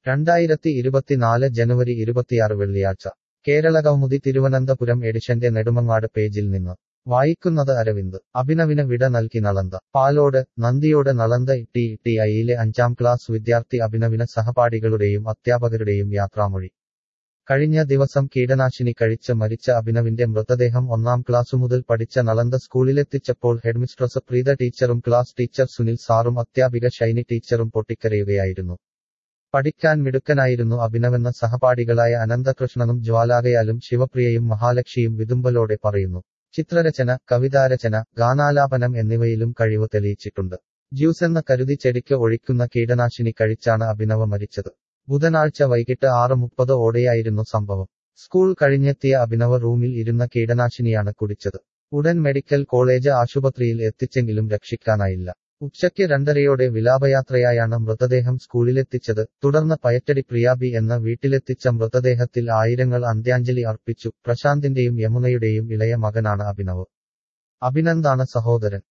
രണ്ടായിരത്തി ഇരുപത്തിനാല് ജനുവരി ഇരുപത്തിയാറ് വെള്ളിയാഴ്ച കേരളകൗമുദി തിരുവനന്തപുരം എഡിഷന്റെ നെടുമങ്ങാട് പേജിൽ നിന്ന് വായിക്കുന്നത് അരവിന്ദ് അഭിനവിന് വിട നൽകി നളന്ദ പാലോട് നന്ദിയോട് നളന്ദ ടി ടി ഐയിലെ അഞ്ചാം ക്ലാസ് വിദ്യാർത്ഥി അഭിനവിന് സഹപാഠികളുടെയും അധ്യാപകരുടെയും യാത്രാമൊഴി കഴിഞ്ഞ ദിവസം കീടനാശിനി കഴിച്ച് മരിച്ച അഭിനവിന്റെ മൃതദേഹം ഒന്നാം ക്ലാസ്സു മുതൽ പഠിച്ച നളന്ദ സ്കൂളിലെത്തിച്ചപ്പോൾ ഹെഡ്മിസ്ട്രസ് പ്രീത ടീച്ചറും ക്ലാസ് ടീച്ചർ സുനിൽ സാറും അധ്യാപിക ഷൈനി ടീച്ചറും പൊട്ടിക്കരയുകയായിരുന്നു പഠിക്കാൻ മിടുക്കനായിരുന്നു അഭിനവെന്ന സഹപാഠികളായ അനന്തകൃഷ്ണനും ജ്വാലാകയാലും ശിവപ്രിയയും മഹാലക്ഷിയും വിതുമ്പലോടെ പറയുന്നു ചിത്രരചന കവിതാരചന ഗാനാലാപനം എന്നിവയിലും കഴിവ് തെളിയിച്ചിട്ടുണ്ട് ജ്യൂസെന്ന കരുതി ചെടിക്ക് ഒഴിക്കുന്ന കീടനാശിനി കഴിച്ചാണ് അഭിനവ മരിച്ചത് ബുധനാഴ്ച വൈകിട്ട് ആറ് മുപ്പത് ഓടെയായിരുന്നു സംഭവം സ്കൂൾ കഴിഞ്ഞെത്തിയ അഭിനവ റൂമിൽ ഇരുന്ന കീടനാശിനിയാണ് കുടിച്ചത് ഉടൻ മെഡിക്കൽ കോളേജ് ആശുപത്രിയിൽ എത്തിച്ചെങ്കിലും രക്ഷിക്കാനായില്ല ഉച്ചയ്ക്ക് രണ്ടരയോടെ വിലാപയാത്രയായാണ് മൃതദേഹം സ്കൂളിലെത്തിച്ചത് തുടർന്ന് പയറ്റടി പ്രിയാബി എന്ന വീട്ടിലെത്തിച്ച മൃതദേഹത്തിൽ ആയിരങ്ങൾ അന്ത്യാഞ്ജലി അർപ്പിച്ചു പ്രശാന്തിന്റെയും യമുനയുടെയും ഇളയ മകനാണ് അഭിനവ് അഭിനന്ദാണ് സഹോദരൻ